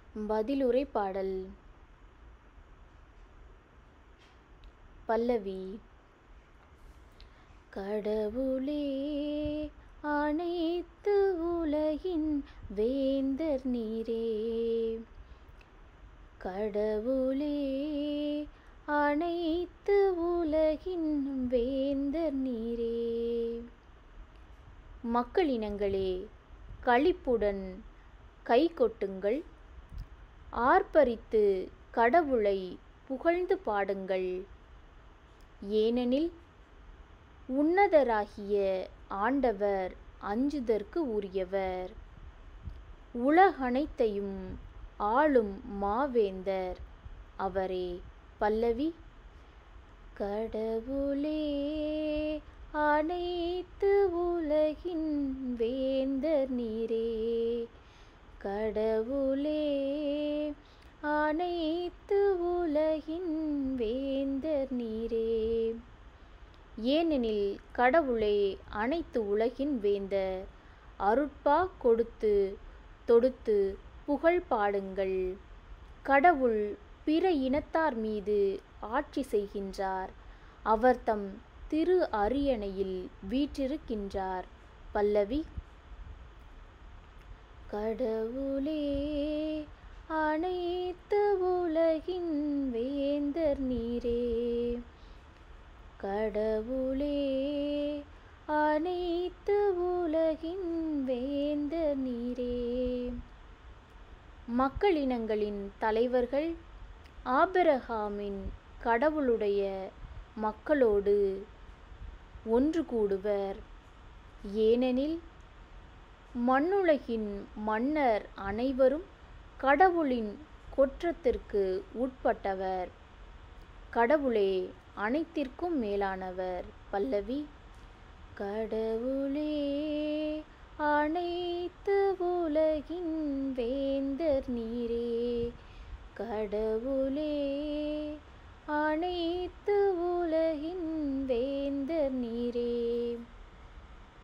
பதிலுரை பாடல் பல்லவி கடவுளே அனைத்து உலகின் வேந்தர் நீரே கடவுளே அனைத்து உலகின் வேந்தர் நீரே மக்களினங்களே களிப்புடன் கை கொட்டுங்கள் ஆர்ப்பரித்து கடவுளை புகழ்ந்து பாடுங்கள் ஏனெனில் உன்னதராகிய ஆண்டவர் அஞ்சுதற்கு உரியவர் உலகனைத்தையும் ஆளும் மாவேந்தர் அவரே பல்லவி கடவுளே அனைத்து உலகின் வேந்தர் நீரே கடவுளே அனைத்து உலகின் வேந்தர் நீரே ஏனெனில் கடவுளே அனைத்து உலகின் வேந்தர் அருட்பா கொடுத்து தொடுத்து புகழ் பாடுங்கள் கடவுள் பிற இனத்தார் மீது ஆட்சி செய்கின்றார் அவர் தம் திரு அரியணையில் வீற்றிருக்கின்றார் பல்லவி கடவுளே அனைத்து உலகின் வேந்தர் நீரே கடவுளே அனைத்து உலகின் வேந்தர் நீரே மக்களினங்களின் தலைவர்கள் ஆபிரகாமின் கடவுளுடைய மக்களோடு ஒன்று கூடுவர் ஏனெனில் மண்ணுலகின் மன்னர் அனைவரும் கடவுளின் கொற்றத்திற்கு உட்பட்டவர் கடவுளே அனைத்திற்கும் மேலானவர் பல்லவி கடவுளே அனைத்து உலகின் வேந்தர் நீரே கடவுளே